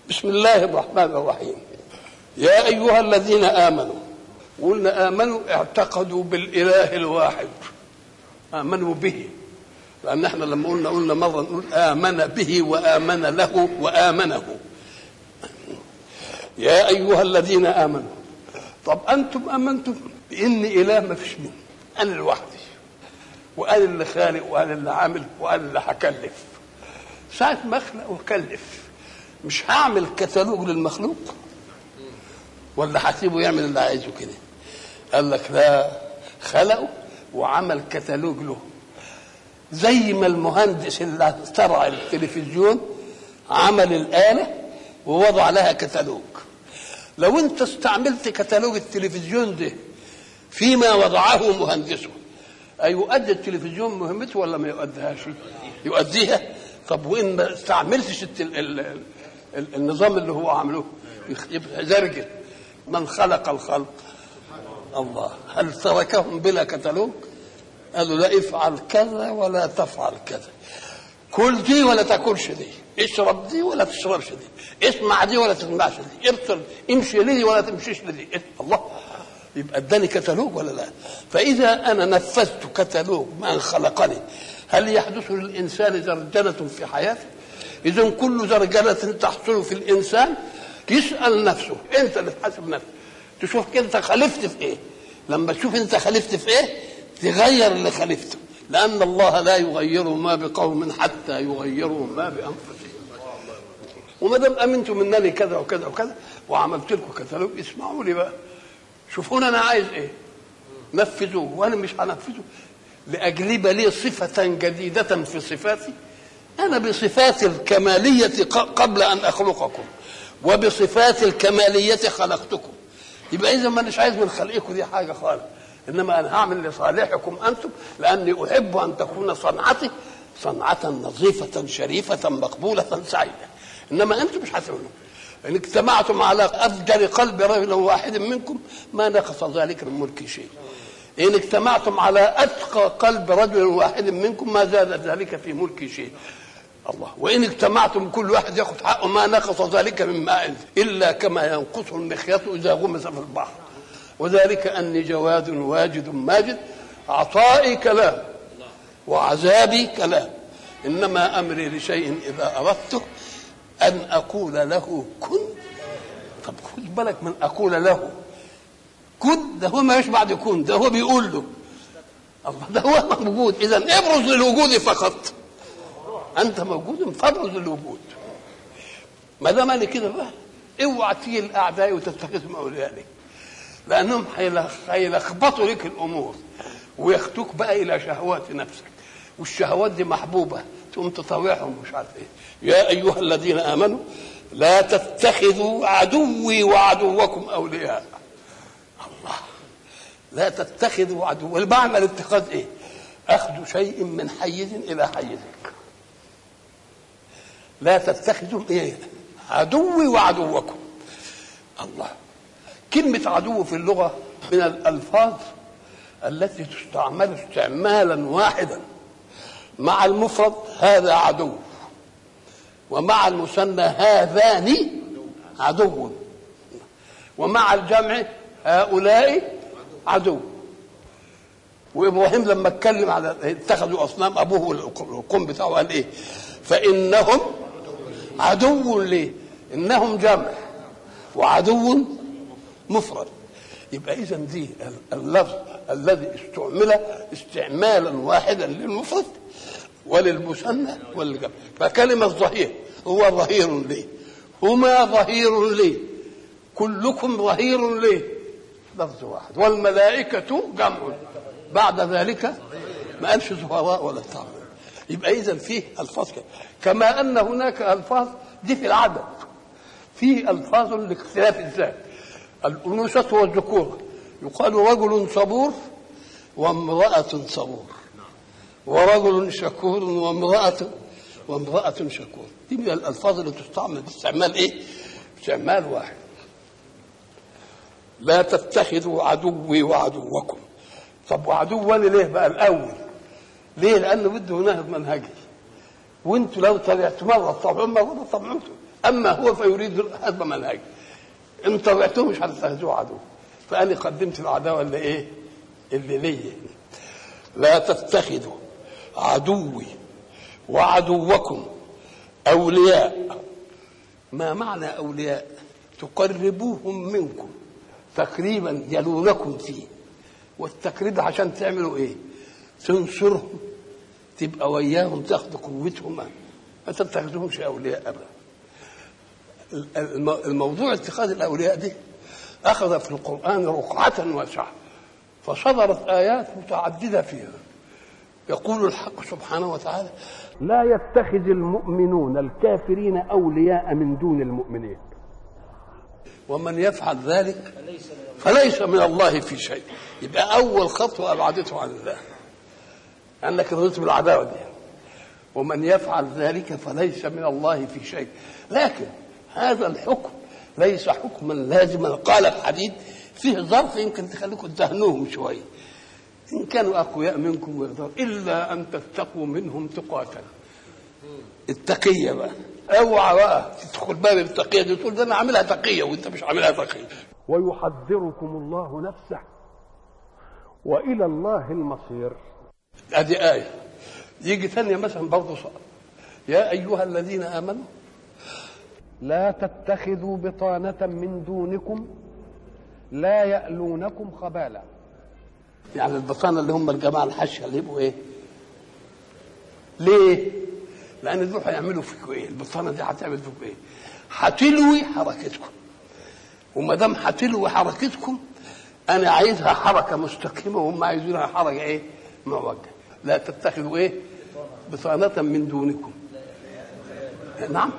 بسم الله الرحمن الرحيم يا أيها الذين آمنوا قلنا آمنوا اعتقدوا بالإله الواحد آمنوا به لأن احنا لما قلنا قلنا مرة نقول آمن به وآمن له وآمنه يا أيها الذين آمنوا طب أنتم آمنتم بإن إله ما فيش منه أنا لوحدي وقال اللي خالق وقال اللي عامل وقال اللي هكلف ساعة ما أخلق وأكلف مش هعمل كتالوج للمخلوق ولا هسيبه يعمل اللي عايزه كده قال لك لا خلقه وعمل كتالوج له زي ما المهندس اللي اخترع التلفزيون عمل الآلة ووضع لها كتالوج لو انت استعملت كتالوج التلفزيون ده فيما وضعه مهندسه أيؤدي التلفزيون مهمته ولا ما يؤديهاش يؤديها طب وإن ما استعملتش التل... ال... ال... النظام اللي هو عامله يبقى زرجل من خلق الخلق الله هل تركهم بلا كتالوج قالوا لا افعل كذا ولا تفعل كذا كل دي ولا تاكلش دي اشرب دي ولا تشربش دي اسمع دي ولا تسمعش دي ابصر امشي لدي ولا تمشيش لدي الله يبقى اداني كتالوج ولا لا فاذا انا نفذت كتالوج من خلقني هل يحدث للانسان زرجنه في حياته اذا كل زرجنه تحصل في الانسان يسال نفسه انت اللي تحاسب نفسك تشوف انت خالفت في ايه لما تشوف انت خالفت في ايه تغير اللي خالفته لان الله لا يغير ما بقوم حتى يغيروا ما بانفسهم وما دام امنتم انني كذا وكذا وكذا وعملت لكم كتالوج اسمعوا لي بقى شوفون انا عايز ايه نفذوه وانا مش هنفذه لاجلب لي صفه جديده في صفاتي انا بصفات الكماليه قبل ان اخلقكم وبصفات الكماليه خلقتكم يبقى اذا ما اناش عايز من خلقكم دي حاجه خالص انما انا هعمل لصالحكم انتم لاني احب ان تكون صنعتي صنعه نظيفه شريفه مقبوله سعيده انما انتم مش هتعملوا ان اجتمعتم على افجر قلب رجل واحد منكم ما نقص ذلك من ملك شيء ان اجتمعتم على اتقى قلب رجل واحد منكم ما زاد ذلك في ملك شيء الله وان اجتمعتم كل واحد ياخذ حقه ما نقص ذلك من ماء الا كما ينقص المخيط اذا غمس في البحر وذلك اني جواد واجد ماجد عطائي كلام وعذابي كلام انما امري لشيء اذا اردته ان اقول له كن طب خد بالك من اقول له كن ده هو ما يشبع يكون ده هو بيقول له الله ده هو موجود اذا ابرز للوجود فقط انت موجود فابرز للوجود ما دام انا كده بقى اوعى تيجي الاعداء وتتخذهم اولياء لك لانهم هيلخبطوا لك الامور وياخدوك بقى الى شهوات نفسك والشهوات دي محبوبه تقوم تطاوعهم مش عارف ايه يا ايها الذين امنوا لا تتخذوا عدوي وعدوكم اولياء الله لا تتخذوا عدو المعنى الاتخاذ ايه اخذ شيء من حيز الى حيزك لا تتخذوا ايه عدوي وعدوكم الله كلمة عدو في اللغة من الألفاظ التي تستعمل استعمالا واحدا مع المفرد هذا عدو ومع المثنى هذان عدو ومع الجمع هؤلاء عدو وابراهيم لما اتكلم على اتخذوا اصنام ابوه القوم بتاعه قال ايه فانهم عدو ليه انهم جمع وعدو مفرد يبقى اذا دي اللفظ الذي استعمل استعمالا واحدا للمفرد وللمثنى وللجمع فكلمة ظهير هو ظهير لي هما ظهير لي كلكم ظهير لي لفظ واحد والملائكة جمع بعد ذلك ما قالش زهراء ولا بتاع يبقى إذا فيه ألفاظ كما أن هناك ألفاظ دي في العدد فيه ألفاظ لاختلاف الذات الأنوثة والذكور يقال رجل صبور وامرأة صبور ورجل شكور وامرأة وامرأة شكور دي من الألفاظ اللي تستعمل باستعمال إيه؟ استعمال واحد لا تتخذوا عدوي وعدوكم طب وعدو ولا ليه بقى الأول ليه لأنه بده ينهض منهجي وانتوا لو طلعتوا مرة طبعا مرة طبعتوا اما هو فيريد هدم منهج ان طبعتوه مش هتتخذوه عدو فانا قدمت العداوه اللي ايه اللي ليا لا تتخذوا عدوي وعدوكم اولياء ما معنى اولياء تقربوهم منكم تقريبا يلونكم فيه والتقريب عشان تعملوا ايه تنصرهم تبقى وياهم تاخذوا قوتهم ما تتخذوهمش اولياء ابدا الموضوع اتخاذ الاولياء دي اخذ في القران رقعه واسعه فصدرت ايات متعدده فيها يقول الحق سبحانه وتعالى لا يتخذ المؤمنون الكافرين اولياء من دون المؤمنين ومن يفعل ذلك فليس من الله في شيء يبقى اول خطوه ابعدته عن الله انك رضيت بالعداوه دي ومن يفعل ذلك فليس من الله في شيء لكن هذا الحكم ليس حكما لازما قال الحديد فيه ظرف يمكن تخليكم تدهنوهم شويه ان كانوا اقوياء منكم ويقدروا الا ان تتقوا منهم تقاة التقيه بقى اوعى بقى تدخل باب التقيه دي تقول ده انا عاملها تقيه وانت مش عاملها تقيه ويحذركم الله نفسه والى الله المصير ادي ايه يجي ثانيه مثلا برضه يا ايها الذين امنوا لا تتخذوا بطانة من دونكم لا يألونكم خبالا يعني البطانة اللي هم الجماعة الحشة اللي يبقوا ايه ليه لأن دول هيعملوا فيكم ايه البطانة دي هتعمل فيكم ايه هتلوي حركتكم وما دام هتلوي حركتكم أنا عايزها حركة مستقيمة وهم عايزينها حركة ايه معوجة لا تتخذوا ايه بطانة من دونكم نعم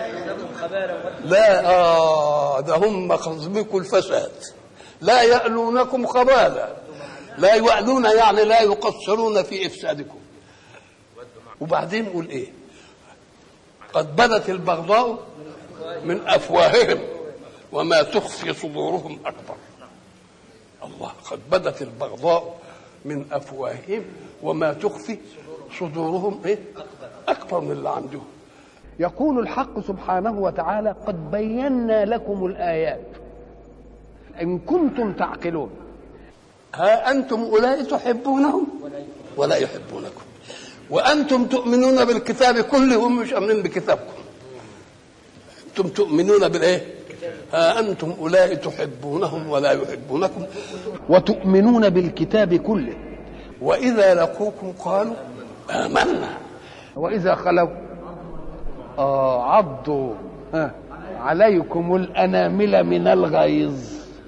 لا آه ده هم قصدكم الفساد لا يألونكم خبالا لا يألون يعني لا يقصرون في إفسادكم وبعدين نقول إيه قد بدت البغضاء من أفواههم وما تخفي صدورهم أكبر الله قد بدت البغضاء من أفواههم وما تخفي صدورهم إيه أكبر من اللي عندهم يقول الحق سبحانه وتعالى قد بينا لكم الآيات إن كنتم تعقلون ها أنتم أولئك تحبونهم ولا يحبونكم وأنتم تؤمنون بالكتاب كله هم مش آمنين بكتابكم أنتم تؤمنون بالإيه ها أنتم أولئك تحبونهم ولا يحبونكم وتؤمنون بالكتاب كله وإذا لقوكم قالوا آمنا وإذا خلوا آه عضوا آه عليكم الأنامل من الغيظ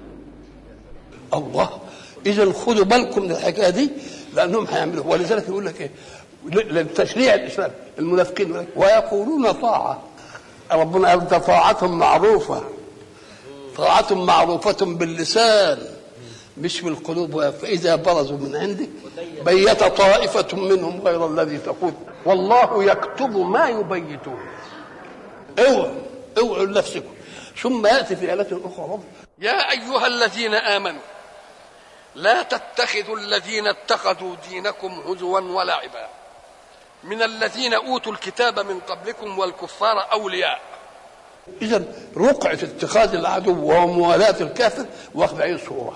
الله إذا خدوا بالكم من الحكاية دي لأنهم هيعملوا ولذلك يقول لك إيه للتشريع الإسلامي المنافقين ويقولون طاعة ربنا قال ده طاعة معروفة طاعة معروفة باللسان مش بالقلوب فإذا برزوا من عندك بيت طائفة منهم غير الذي تقول والله يكتب ما يبيتون اوعوا اوعوا لنفسكم ثم ياتي في آلة أخرى يا أيها الذين آمنوا لا تتخذوا الذين اتخذوا دينكم هزوا ولعبا من الذين أوتوا الكتاب من قبلكم والكفار أولياء إذا رقعة اتخاذ العدو وموالاة الكافر واخد أي صورة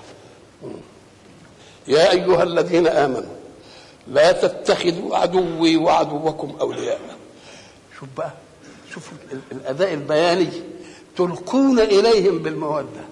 يا أيها الذين آمنوا لا تتخذوا عدوي وعدوكم أولياء شوف بقى شوف الاداء البياني تلقون اليهم بالموده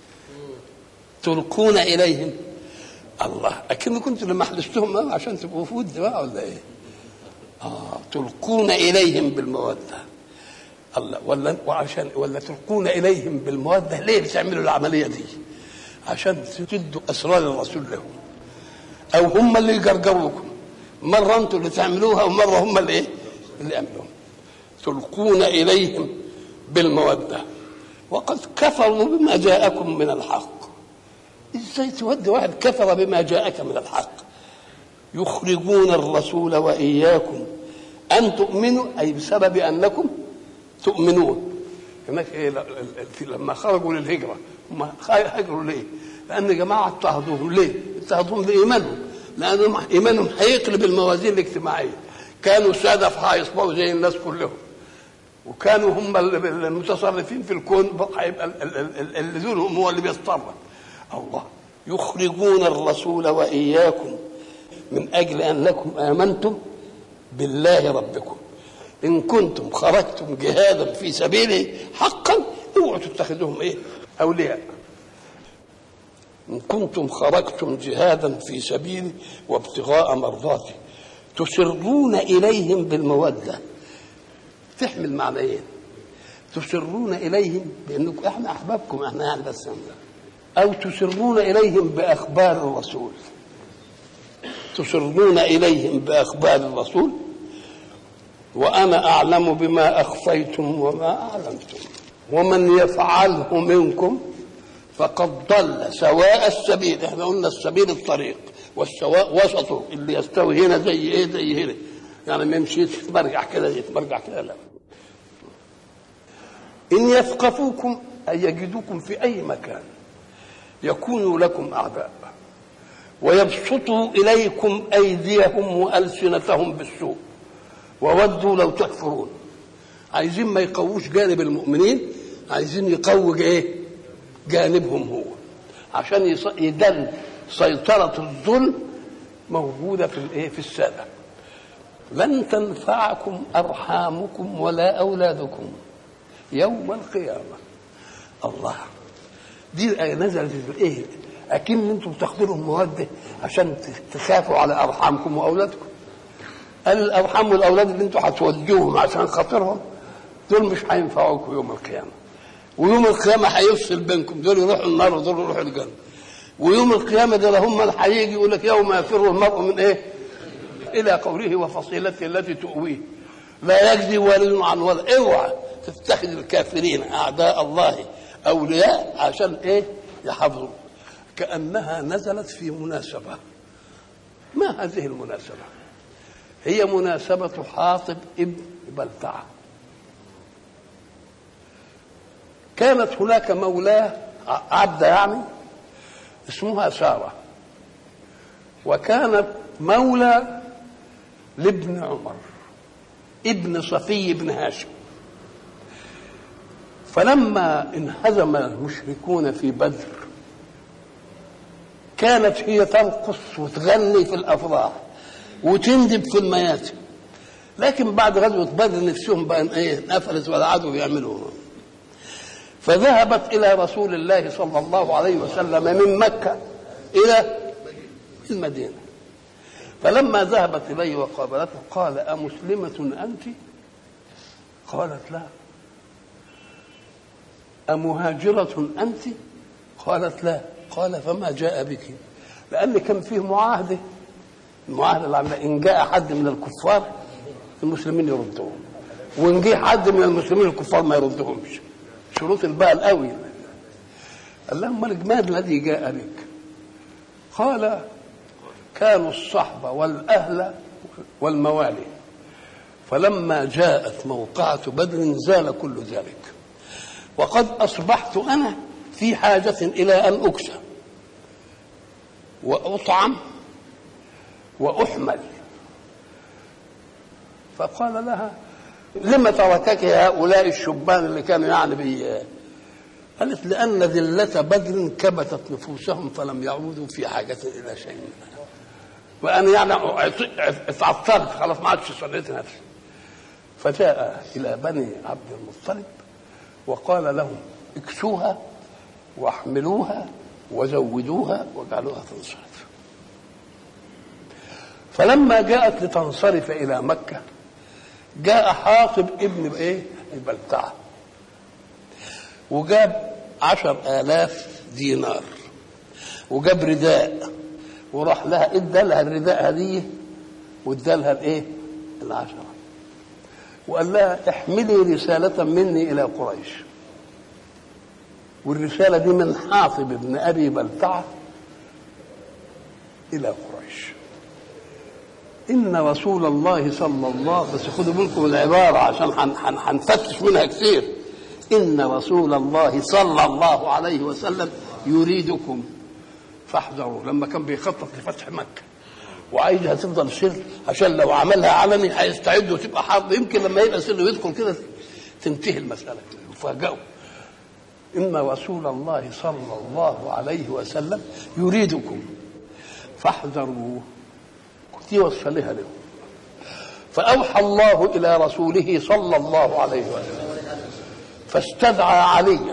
تلقون اليهم الله اكن كنت لما حلفتهم عشان تبقوا فود بقى ولا ايه اه تلقون اليهم بالموده الله ولا وعشان ولا تلقون اليهم بالموده ليه بتعملوا العمليه دي عشان تدوا اسرار الرسول لهم او هم اللي يجرجروكم مره انتوا اللي تعملوها ومره هم اللي ايه اللي يعملوها تلقون اليهم بالموده وقد كفروا بما جاءكم من الحق ازاي تودي واحد كفر بما جاءك من الحق يخرجون الرسول واياكم ان تؤمنوا اي بسبب انكم تؤمنون هناك إيه لما خرجوا للهجره هم هاجروا ليه؟ لان جماعه اضطهدوهم ليه؟ اضطهدوهم بايمانهم لان ايمانهم هيقلب الموازين الاجتماعيه كانوا ساده فهيصبحوا زي الناس كلهم وكانوا هم المتصرفين في الكون هيبقى اللي دونهم هو اللي بيتصرف الله يخرجون الرسول واياكم من اجل ان لكم امنتم بالله ربكم ان كنتم خرجتم جهادا في سبيله حقا اوعوا تتخذوهم ايه اولياء ان كنتم خرجتم جهادا في سبيلي وابتغاء مرضاتي تسرون اليهم بالموده تحمل معنيين تسرون اليهم بانكم احنا احبابكم احنا يعني بس او تسرون اليهم باخبار الرسول تسرون اليهم باخبار الرسول وانا اعلم بما اخفيتم وما اعلنتم ومن يفعله منكم فقد ضل سواء السبيل احنا قلنا السبيل الطريق والسواء وسطه اللي يستوي هنا زي ايه زي هنا يعني ما يمشيش يتمرجع كده يتمرجع كده لا ان يثقفوكم اي يجدوكم في اي مكان يكونوا لكم اعداء ويبسطوا اليكم ايديهم والسنتهم بالسوء وودوا لو تكفرون عايزين ما يقووش جانب المؤمنين عايزين يقووا ايه جانبهم هو عشان يدل سيطرة الظلم موجودة في الايه في السادة لن تنفعكم أرحامكم ولا أولادكم يوم القيامة الله دي الآية نزلت في ايه أكن أنتم بتاخدوا مواد عشان تخافوا على أرحامكم وأولادكم قال الأرحام والأولاد اللي أنتم هتودوهم عشان خاطرهم دول مش هينفعوكم يوم القيامة ويوم القيامة هيفصل بينكم دول يروحوا النار ودول يروحوا الجنة ويوم القيامة دول هم اللي هيجي يقول لك يوم يفر المرء من إيه؟ إلى قوله وفصيلته التي تؤويه لا يجزي والد عن ولد اوعى تتخذ الكافرين أعداء الله أولياء عشان إيه؟ يحفظوا كأنها نزلت في مناسبة ما هذه المناسبة؟ هي مناسبة حاطب ابن بلتعه كانت هناك مولاه عبدة يعني اسمها سارة وكانت مولى لابن عمر ابن صفي بن هاشم فلما انهزم المشركون في بدر كانت هي ترقص وتغني في الافراح وتندب في المياتم لكن بعد غزوه بدر نفسهم بقى ايه نفلت ولا عادوا بيعملوا فذهبت إلى رسول الله صلى الله عليه وسلم من مكة إلى المدينة فلما ذهبت إليه وقابلته قال أمسلمة أنت؟ قالت لا أمهاجرة أنت؟ قالت لا قال فما جاء بك لأن كان فيه معاهدة المعاهدة اللي عملها إن جاء حد من الكفار المسلمين يردهم وإن جه حد من المسلمين الكفار ما يردهمش شروط الباء القوي قال لهم مالك ما الذي جاء بك قال كانوا الصحبة والأهل والموالي فلما جاءت موقعة بدر زال كل ذلك وقد أصبحت أنا في حاجة إلى أن أكسى وأطعم وأحمل فقال لها لما تركك هؤلاء الشبان اللي كانوا يعني بي قالت لأن ذلة بدر كبتت نفوسهم فلم يعودوا في حاجة إلى شيء منها وأنا يعني اتعطلت خلاص ما عادش صليت نفسي فجاء إلى بني عبد المطلب وقال لهم اكسوها واحملوها وزودوها واجعلوها تنصرف فلما جاءت لتنصرف إلى مكة جاء حاطب ابن ايه البلتعة وجاب عشر آلاف دينار وجاب رداء وراح لها ادى لها الرداء هدية وادى لها الايه العشرة وقال لها احملي رسالة مني إلى قريش والرسالة دي من حاطب ابن أبي بلتعة إلى قريش إن رسول الله صلى الله بس خدوا بالكم العبارة عشان هنفتش منها كثير إن رسول الله صلى الله عليه وسلم يريدكم فاحذروا لما كان بيخطط لفتح مكة وعايزها تفضل سر عشان لو عملها علني هيستعد وتبقى حرب يمكن لما يبقى سر يدخل كده تنتهي المساله يفاجئوا ان رسول الله صلى الله عليه وسلم يريدكم فاحذروه دي وصلها لهم فأوحى الله إلى رسوله صلى الله عليه وسلم فاستدعى عليا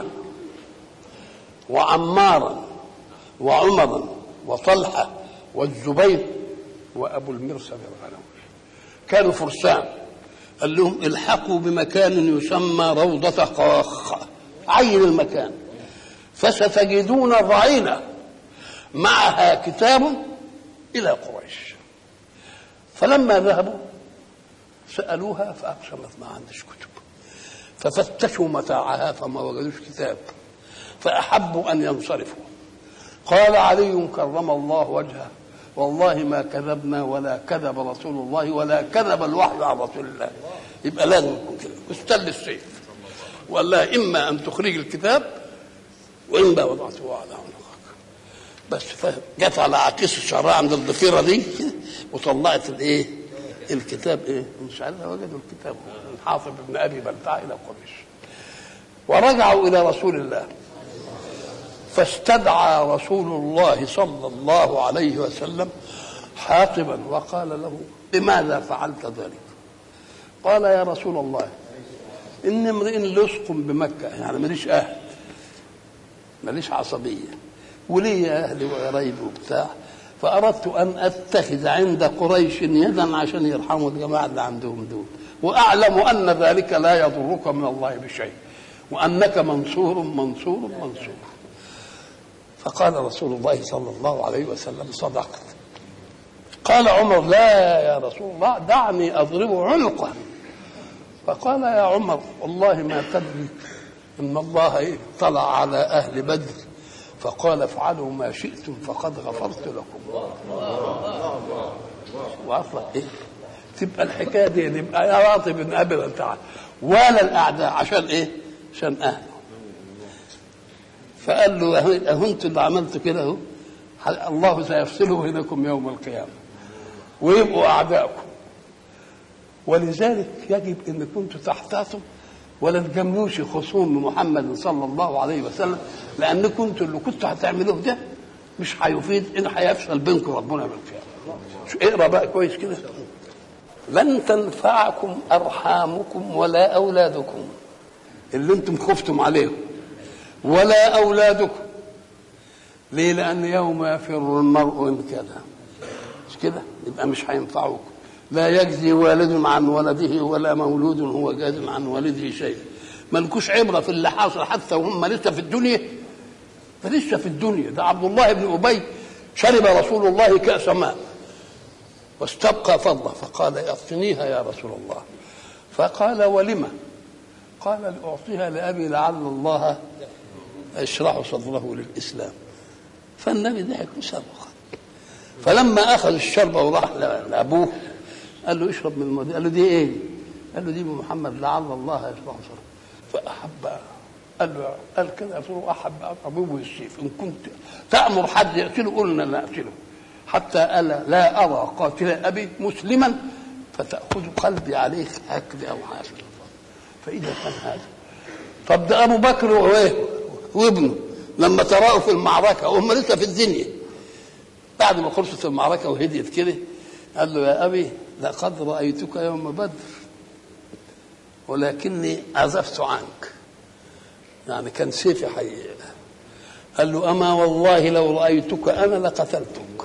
وعمارا وعمرا وطلحة والزبير وأبو المرسل الغنوي كانوا فرسان قال لهم الحقوا بمكان يسمى روضة قاخ عين المكان فستجدون ضعينة معها كتاب إلى قريش فلما ذهبوا سألوها فأقسمت ما عندش كتب ففتشوا متاعها فما وجدوش كتاب فأحبوا أن ينصرفوا قال علي كرم الله وجهه والله ما كذبنا ولا كذب رسول الله ولا كذب الوحي عن رسول الله يبقى لازم يكون كده استل السيف وقال لها إما أن تخرج الكتاب وإما وضعته على عنقك بس جت على عكيس الشعراء عند الضفيرة دي وطلعت الايه الكتاب ايه مش عارف وجدوا الكتاب حافظ بن ابي بلتع الى قريش ورجعوا الى رسول الله فاستدعى رسول الله صلى الله عليه وسلم حاطبا وقال له لماذا فعلت ذلك قال يا رسول الله إن امرئ لصق بمكة يعني ماليش أهل ماليش عصبية ولي أهلي وقرايبي وبتاع فأردت أن أتخذ عند قريش يدا عشان يرحموا الجماعة اللي عندهم دول وأعلم أن ذلك لا يضرك من الله بشيء وأنك منصور منصور منصور فقال رسول الله صلى الله عليه وسلم صدقت قال عمر لا يا رسول الله دعني أضرب عنقه فقال يا عمر والله ما تدري ان الله اطلع على اهل بدر فقال افعلوا ما شئتم فقد غفرت لكم واصلا ايه تبقى الحكايه دي يبقى يا راضي بن ابي تعالى ولا الاعداء عشان ايه؟ عشان اهله فقال له اهو انتوا اللي عملتوا كده اهو الله سيفصله بينكم يوم القيامه ويبقوا اعدائكم ولذلك يجب ان كنتم تحتاطوا ولا تجاملوش خصوم محمد صلى الله عليه وسلم لان كنتوا اللي كنتوا هتعملوه ده مش هيفيد ان هيفصل بينكم ربنا يوم القيامه اقرا بقى كويس كده لن تنفعكم ارحامكم ولا اولادكم اللي انتم خفتم عليهم ولا اولادكم ليه لان يوم يفر المرء من كذا مش كده يبقى مش هينفعوكم لا يجزي والد عن ولده ولا مولود هو جاز عن والده شيء ملكوش عبره في اللي حاصل حتى وهم لسه في الدنيا فلسه في الدنيا ده عبد الله بن ابي شرب رسول الله كاس ماء واستبقى فضله فقال اعطنيها يا رسول الله فقال ولم قال لاعطيها لابي لعل الله يشرح صدره للاسلام فالنبي ضحك وسبق فلما اخذ الشربه وراح لابوه قال له اشرب من الماء قال له دي ايه؟ قال له دي محمد لعل الله يشرح صدره فاحب قال له قال كده رسول احب ابوه بالسيف ان كنت تامر حد يقتله قلنا لا اقتله حتى ألا لا ارى قاتل ابي مسلما فتاخذ قلبي عليه هكذا او حاجه فاذا كان هذا طب ده ابو بكر وايه وابنه لما تراءوا في المعركه وهم لسه في الدنيا بعد ما خلصت المعركه وهديت كده قال له يا ابي لقد رايتك يوم بدر ولكني عزفت عنك يعني كان سيفي حي قال له اما والله لو رايتك انا لقتلتك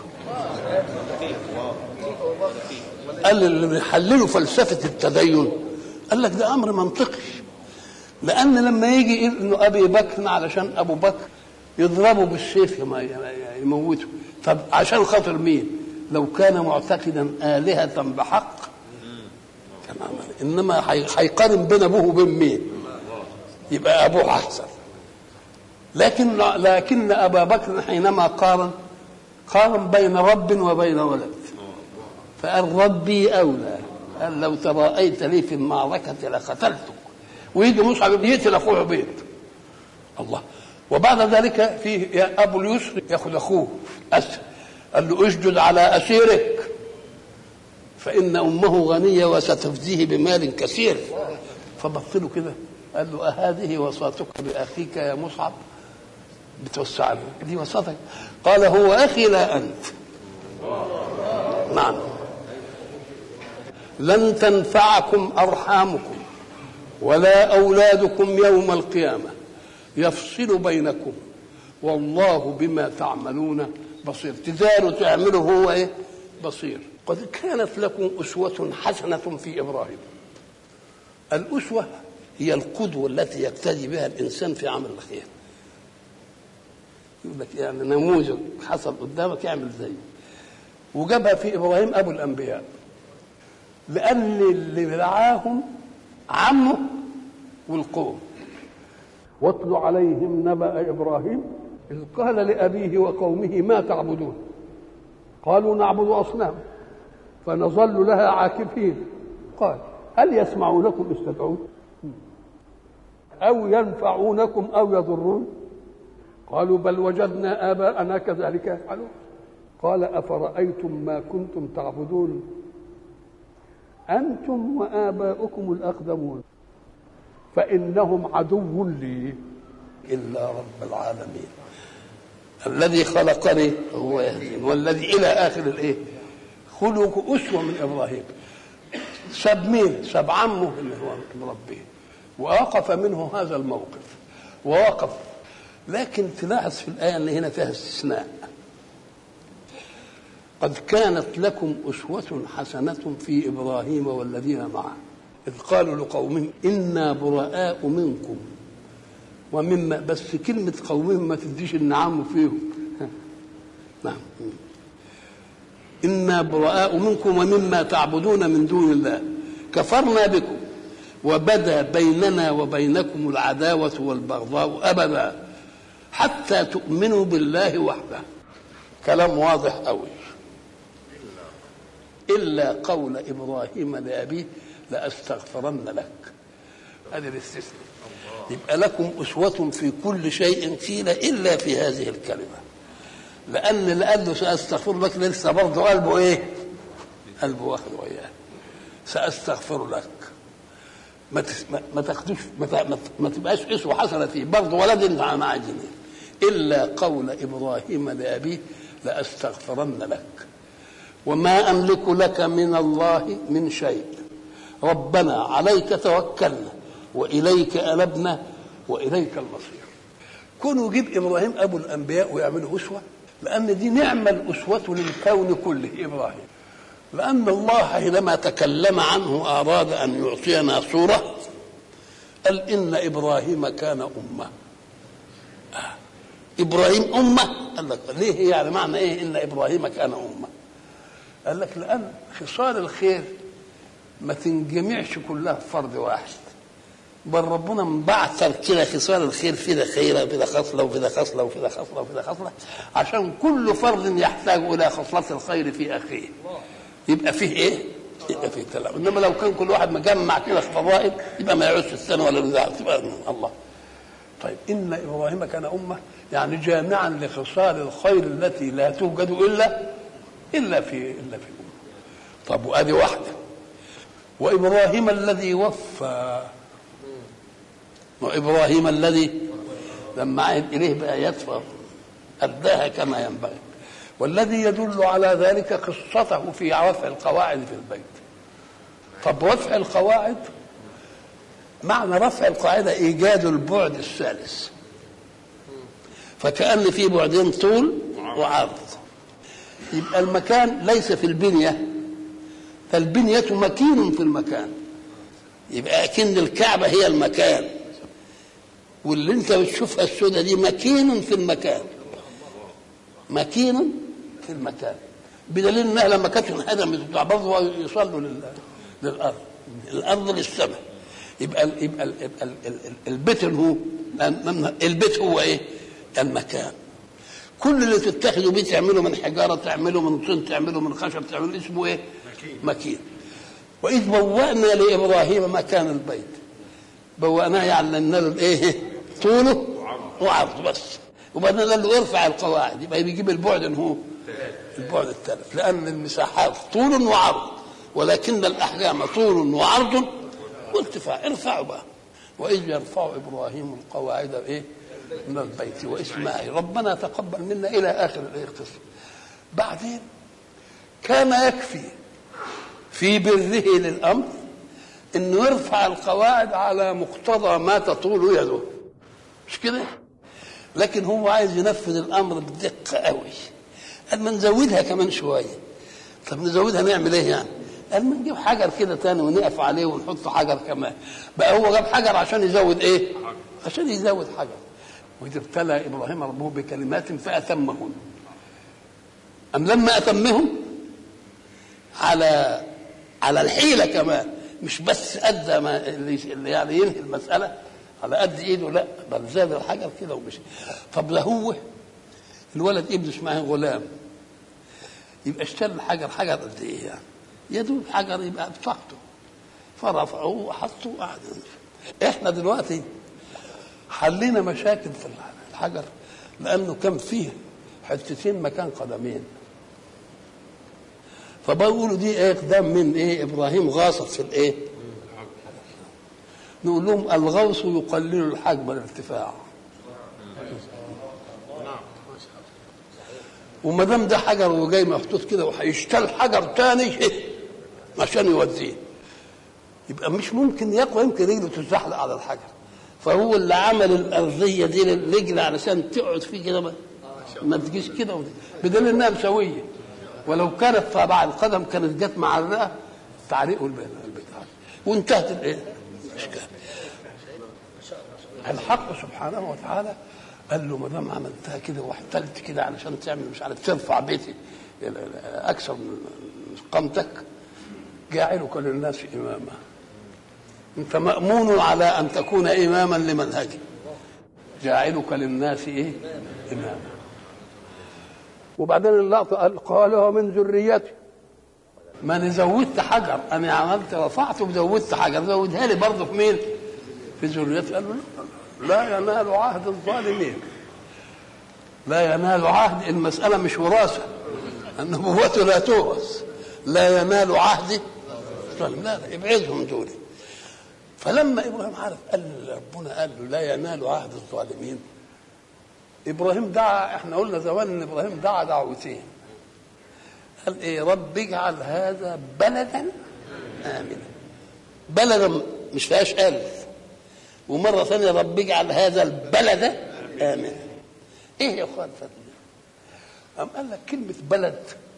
قال اللي بيحللوا فلسفه التدين قال لك ده امر منطقي لان لما يجي انه ابي بكر علشان ابو بكر يضربه بالسيف يموته طب عشان خاطر مين لو كان معتقدا آلهة بحق كان عمل إنما هيقارن بين أبوه وبين مين يبقى أبوه أحسن لكن لكن أبا بكر حينما قارن قارن بين رب وبين ولد فقال ربي أولى قال لو تراءيت لي في المعركة لقتلتك ويجي مصعب يقتل أخوه عبيد الله وبعد ذلك في أبو اليسر يأخذ أخوه أسد قال له اسجد على أسيرك فإن أمه غنية وستفديه بمال كثير فبص له كده قال له أهذه وصاتك بأخيك يا مصعب بتوسع له دي وصاتك قال هو أخي لا أنت نعم لن تنفعكم أرحامكم ولا أولادكم يوم القيامة يفصل بينكم والله بما تعملون بصير تداروا تعملوا هو إيه بصير قد كانت لكم أسوة حسنة في إبراهيم الأسوة هي القدوة التي يقتدي بها الإنسان في عمل الخير يقول لك يعني نموذج حصل قدامك يعمل زيه وجابها في إبراهيم أبو الأنبياء لأن اللي رعاهم عمه والقوم واتل عليهم نبأ إبراهيم إذ قال لأبيه وقومه ما تعبدون قالوا نعبد أصنام فنظل لها عاكفين قال هل يسمعونكم إذ تدعون أو ينفعونكم أو يضرون قالوا بل وجدنا آباءنا كذلك يفعلون قال أفرأيتم ما كنتم تعبدون أنتم وآباؤكم الأقدمون فإنهم عدو لي إلا رب العالمين الذي خلقني هو يهدين والذي إلى آخر الإيه خلق أسوة من إبراهيم سب مين سب عمه اللي هو مربيه ووقف منه هذا الموقف ووقف لكن تلاحظ في الآية أن هنا فيها استثناء قد كانت لكم أسوة حسنة في إبراهيم والذين معه إذ قالوا لقومهم إنا براء منكم ومما بس كلمة قومهم ما تديش النعم فيهم نعم إنا براء منكم ومما تعبدون من دون الله كفرنا بكم وبدا بيننا وبينكم العداوة والبغضاء أبدا حتى تؤمنوا بالله وحده كلام واضح قوي إلا قول إبراهيم لأبيه لأستغفرن لك هذه الاستثناء يبقى لكم أسوة في كل شيء قيل إلا في هذه الكلمة لأن اللي قال له سأستغفر لك لسه برضه قلبه إيه؟ قلبه واخد وياه سأستغفر لك ما تس... ما تاخدوش ما, ت... ما, ت... ما تبقاش اسوه حسنه فيه برضه ولد انت مع عاجلين الا قول ابراهيم لابيه لاستغفرن لك وما املك لك من الله من شيء ربنا عليك توكلنا واليك انبنا واليك المصير كونوا يجيب ابراهيم ابو الانبياء ويعملوا اسوه لان دي نعمه الاسوه للكون كله ابراهيم لأن الله حينما تكلم عنه أراد أن يعطينا صورة قال إن إبراهيم كان أمة آه. إبراهيم أمة قال لك ليه يعني معنى إيه إن إبراهيم كان أمة قال لك لأن خصال الخير ما تنجمعش كلها في فرد واحد بل ربنا مبعثر كده خصال الخير في ده خيرة في ده خصلة وفي ده خصلة وفي ده خصلة وفي ده خصلة عشان كل فرد يحتاج إلى خصلة الخير في أخيه يبقى فيه ايه؟ يبقى فيه تلاعب انما لو كان كل واحد مجمع كده في فضائل يبقى ما يعوزش السنه ولا البتاع تبقى الله طيب ان ابراهيم كان امه يعني جامعا لخصال الخير التي لا توجد الا الا في الا في امه طب وادي واحده وابراهيم الذي وفى وابراهيم الذي لما عهد اليه بايات اداها كما ينبغي والذي يدل على ذلك قصته في رفع القواعد في البيت طب رفع القواعد معنى رفع القاعدة إيجاد البعد الثالث فكأن في بعدين طول وعرض يبقى المكان ليس في البنية فالبنية مكين في المكان يبقى أكن الكعبة هي المكان واللي انت بتشوفها السودة دي مكين في المكان مكين في المكان بدليل انها لما كانت انهدمت بتاع برضه يصلوا للارض الارض للسماء يبقى ال يبقى ال ال ال البيت هو البيت هو ايه؟ المكان كل اللي تتخذوا بيه تعمله من حجاره تعمله من طين تعمله من خشب تعمله اسمه ايه؟ مكين, مكين. واذ بوأنا لابراهيم مكان البيت بوأناه يعني له الايه؟ طوله وعرض بس وبعدين قال له ارفع القواعد يبقى بيجيب البعد ان هو البعد الثالث لان المساحات طول وعرض ولكن الاحجام طول وعرض وارتفاع ارفعوا بقى واذ يرفع ابراهيم القواعد ايه من البيت واسماعيل ربنا تقبل منا الى اخر الاختصار بعدين كان يكفي في بره للامر انه يرفع القواعد على مقتضى ما تطول يده مش كده لكن هو عايز ينفذ الامر بدقه قوي قال ما نزودها كمان شويه طب نزودها نعمل ايه يعني قال ما نجيب حجر كده تاني ونقف عليه ونحط حجر كمان بقى هو جاب حجر عشان يزود ايه عشان يزود حجر واذ ابتلى ابراهيم ربه بكلمات فاتمهن ام لما اتمهم على على الحيله كمان مش بس ادى ما اللي اللي يعني ينهي المساله على قد ايده لا بل زاد الحجر كده ومشي طب ده هو الولد ابن اسماعيل غلام يبقى اشترى الحجر حجر قد ايه يعني يدوب حجر يبقى بتاعته فرفعوه وحطوه وقعد احنا دلوقتي حلينا مشاكل في الحجر لانه كان فيه حتتين مكان قدمين فبقولوا دي ايه اقدام من ايه ابراهيم غاصت في الايه نقول لهم الغوص يقلل الحجم الارتفاع وما دام ده حجر وجاي محطوط كده وهيشتل حجر تاني عشان يوديه يبقى مش ممكن يقوى يمكن رجله تتزحلق على الحجر فهو اللي عمل الارضيه دي للرجل علشان تقعد فيه كده ما, ما تجيش كده بدل انها مسويه ولو كانت طبعا القدم كانت جت مع الرئه تعليق البتاع وانتهت الايه؟ الاشكال الحق سبحانه وتعالى قال له ما دام عملتها كده واحتلت كده علشان تعمل مش عارف ترفع بيتي اكثر من قامتك جاعلك للناس اماما انت مامون على ان تكون اماما لمنهجي جاعلك للناس ايه اماما وبعدين اللقطه قال قال ومن ذريتي ما انا زودت حجر انا عملت رفعت وزودت حجر زودها لي برضه في مين؟ في ذريتي قال له لا ينال عهد الظالمين لا ينال عهد المسألة مش وراثة النبوة لا تورث لا ينال عهد الظالم لا لا ابعدهم دول فلما ابراهيم عرف قال ربنا قال له لا ينال عهد الظالمين ابراهيم دعا احنا قلنا زمان ان ابراهيم دعا دعوتين قال ايه رب اجعل هذا بلدا امنا بلدا مش فيهاش الف ومرة ثانية رب اجعل هذا البلد آمنا إيه يا أخوان فضل أم قال لك كلمة بلد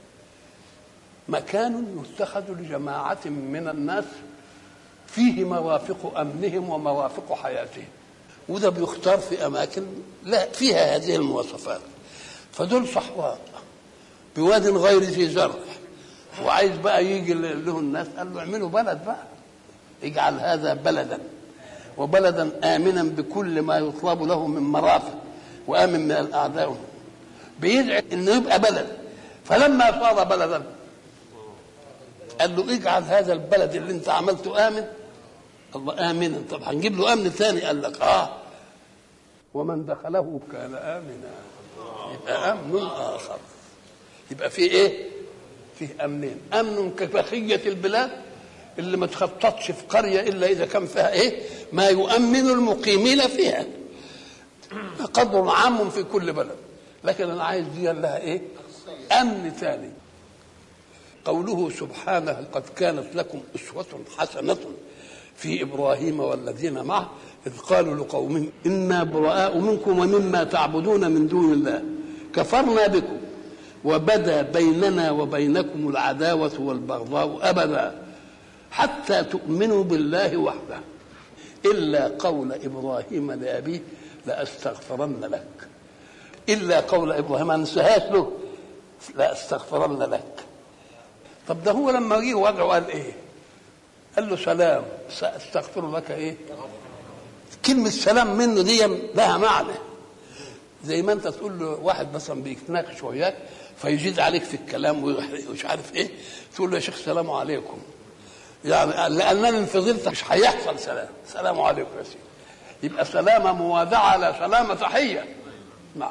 مكان يتخذ لجماعة من الناس فيه مرافق أمنهم ومرافق حياتهم وده بيختار في أماكن لا فيها هذه المواصفات فدول صحراء بواد غير ذي زرع وعايز بقى يجي له الناس قال له اعملوا بلد بقى اجعل هذا بلدا وبلدا امنا بكل ما يطلب له من مرافق وامن من الاعداء بيدعي انه يبقى بلد فلما صار بلدا قال له اجعل هذا البلد اللي انت عملته امن الله امنا طب هنجيب له امن ثاني قال لك اه ومن دخله كان امنا يبقى امن اخر يبقى في ايه فيه امنين امن كبقيه البلاد اللي ما تخططش في قريه الا اذا كان فيها ايه ما يؤمن المقيمين فيها قدر عام في كل بلد لكن انا عايز دي لها ايه امن ثاني قوله سبحانه قد كانت لكم اسوه حسنه في ابراهيم والذين معه اذ قالوا لقومهم انا براء منكم ومما تعبدون من دون الله كفرنا بكم وبدا بيننا وبينكم العداوه والبغضاء ابدا حتى تؤمنوا بالله وحده إلا قول إبراهيم لأبيه لأستغفرن لك إلا قول إبراهيم ما ننساهاش له لأستغفرن لك طب ده هو لما جه وضعه قال إيه؟ قال له سلام سأستغفر لك إيه؟ كلمة سلام منه دي لها معنى زي ما انت تقول له واحد مثلا بيتناقش وياك فيزيد عليك في الكلام ومش عارف ايه تقول له يا شيخ السلام عليكم يعني لانني فضلت مش هيحصل سلام سلام عليكم يا سيدي يبقى سلامه موادعه لا سلامه تحيه نعم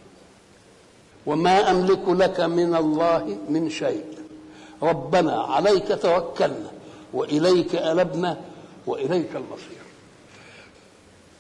وما املك لك من الله من شيء ربنا عليك توكلنا واليك انبنا واليك المصير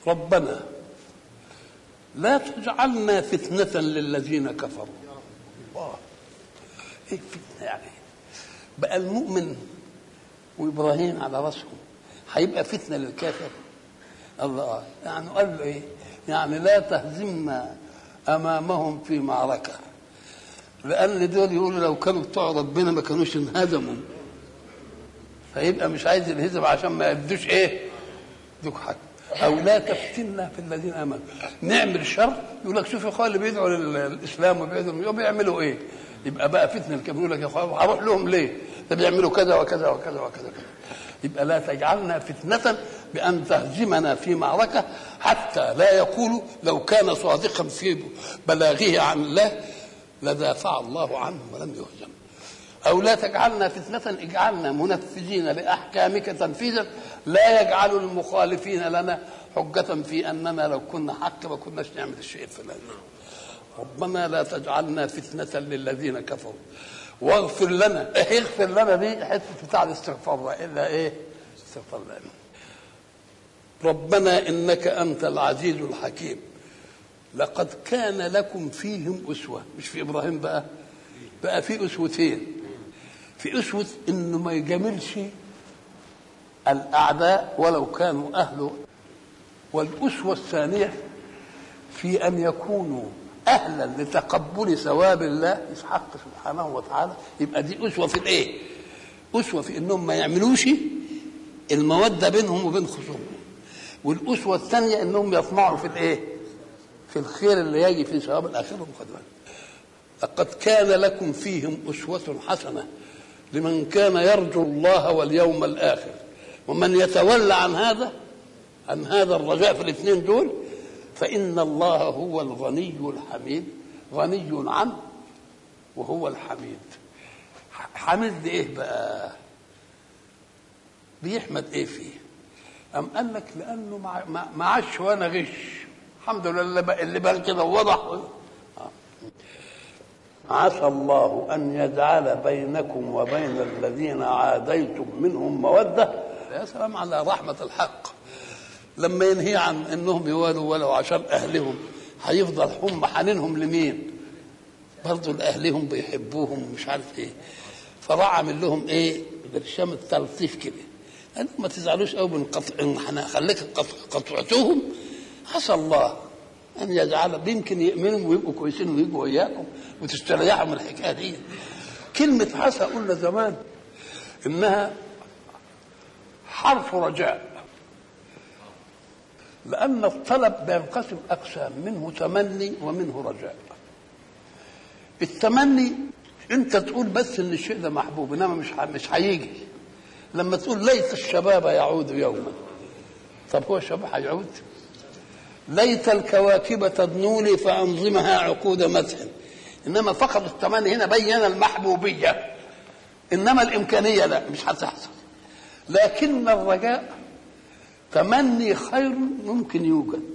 ربنا لا تجعلنا فتنة للذين كفروا الله ايه فتنة يعني بقى المؤمن وابراهيم على راسهم هيبقى فتنة للكافر الله يعني قال له ايه يعني لا تهزمنا امامهم في معركة لان دول يقولوا لو كانوا بتوع ربنا ما كانوش انهزموا فيبقى مش عايز الهزم عشان ما يبدوش ايه دوك حاجه او لا تفتنا في الذين امنوا نعمل شر يقول لك شوف يا اخوان اللي بيدعوا للاسلام وبيدعوا بيعملوا ايه يبقى بقى فتنه الكافر يقول لك يا اخوان هروح لهم ليه ده بيعملوا كذا وكذا وكذا وكذا يبقى لا تجعلنا فتنة بأن تهزمنا في معركة حتى لا يقول لو كان صادقا في بلاغه عن الله لدافع الله عنه ولم يهزم أو لا تجعلنا فتنة اجعلنا منفذين لأحكامك تنفيذا لا يجعل المخالفين لنا حجة في أننا لو كنا حق ما كناش نعمل الشيء الفلاني ربنا لا تجعلنا فتنة للذين كفروا واغفر لنا ايه اغفر لنا دي حته بتاع الاستغفار الا ايه استغفر لنا ربنا انك انت العزيز الحكيم لقد كان لكم فيهم اسوه مش في ابراهيم بقى بقى في اسوتين في اسوه انه ما يجاملش الاعداء ولو كانوا اهله والاسوه الثانيه في ان يكونوا اهلا لتقبل ثواب الله الحق سبحانه وتعالى يبقى دي اسوه في الايه؟ اسوه في انهم ما يعملوش الموده بينهم وبين خصومهم والاسوه الثانيه انهم يطمعوا في الايه؟ في الخير اللي يجي في ثواب الاخره والخدمه لقد كان لكم فيهم اسوه حسنه لمن كان يرجو الله واليوم الاخر ومن يتولى عن هذا عن هذا الرجاء في الاثنين دول فإن الله هو الغني الحميد غني عنه وهو الحميد حميد ايه بقى بيحمد ايه فيه أم قال لك لأنه ما عادش وأنا غش الحمد لله اللي بقى كده وضح عسى الله أن يجعل بينكم وبين الذين عاديتم منهم مودة يا سلام على رحمة الحق لما ينهي عن انهم يوالوا ولو عشان اهلهم هيفضل هم حنينهم لمين؟ برضه لاهلهم بيحبوهم ومش عارف ايه فراح عامل لهم ايه؟ برشام التلطيف كده قال ما تزعلوش قوي من قطع ان خليك قطعتوهم عسى الله ان يجعل يمكن يؤمنوا ويبقوا كويسين ويجوا وياكم وتستريحوا من الحكايه دي كلمه عسى قلنا زمان انها حرف رجاء لأن الطلب بينقسم أقسام منه تمني ومنه رجاء التمني أنت تقول بس إن الشيء ده محبوب إنما مش مش هيجي لما تقول ليت الشباب يعود يوما طب هو الشباب هيعود ليت الكواكب تدنو لي فأنظمها عقود مدح إنما فقط التمني هنا بين المحبوبية إنما الإمكانية لا مش هتحصل لكن الرجاء تمني خير ممكن يوجد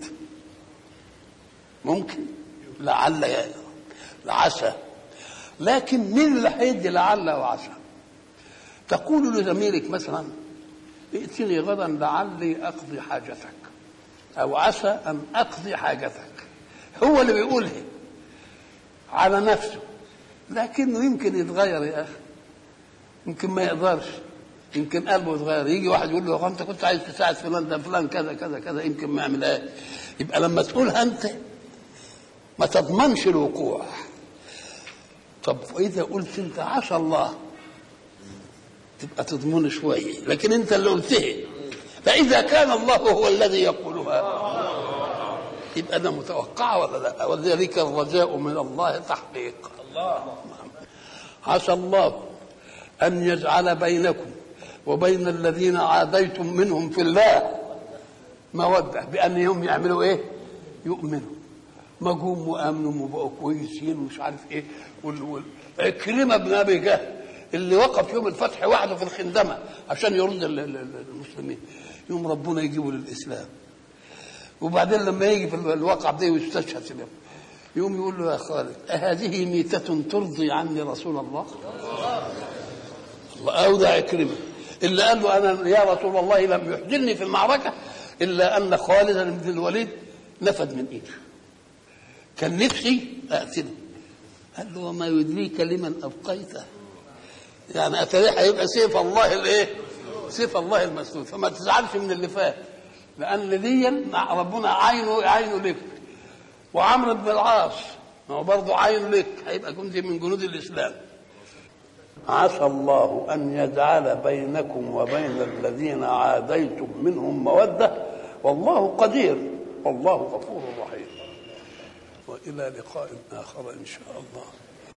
ممكن لعل لعسى لكن مين اللي هيدي لعل وعسى تقول لزميلك مثلا ائتني غدا لعلي اقضي حاجتك او عسى ان اقضي حاجتك هو اللي بيقولها على نفسه لكنه يمكن يتغير يا اخي يمكن ما يقدرش يمكن قلبه يتغير يجي واحد يقول له انت كنت عايز تساعد فلان ده فلان كذا كذا كذا يمكن ما يعملهاش يبقى لما تقولها انت ما تضمنش الوقوع طب واذا قلت انت عسى الله تبقى تضمن شويه لكن انت اللي قلتها فاذا كان الله هو الذي يقولها يبقى انا متوقعه ولا لا وذلك الرجاء من الله تحقيق الله عسى الله ان يجعل بينكم وبين الذين عاديتم منهم في الله مودة بأنهم يعملوا إيه؟ يؤمنوا ما جم وآمنوا وبقوا كويسين ومش عارف إيه وال... وال... عكرمة بن أبي جهل اللي وقف يوم الفتح وحده في الخندمة عشان يرد المسلمين يوم ربنا يجيبه للإسلام وبعدين لما يجي في الواقع ده ويستشهد سلام يوم يقول له يا خالد أهذه ميتة ترضي عني رسول الله الله أو ده عكرمة اللي قال له انا يا رسول الله لم يحضرني في المعركه الا ان خالد بن الوليد نفد من ايده كان نفسي اقتله قال له وما يدريك لمن ابقيته يعني اتريح هيبقى سيف الله الايه سيف الله المسلول فما تزعلش من اللي فات لان دي مع ربنا عينه عينه لك وعمرو بن العاص ما هو برضه عينه لك هيبقى جندي من جنود الاسلام عسى الله ان يجعل بينكم وبين الذين عاديتم منهم موده والله قدير والله غفور رحيم والى لقاء اخر ان شاء الله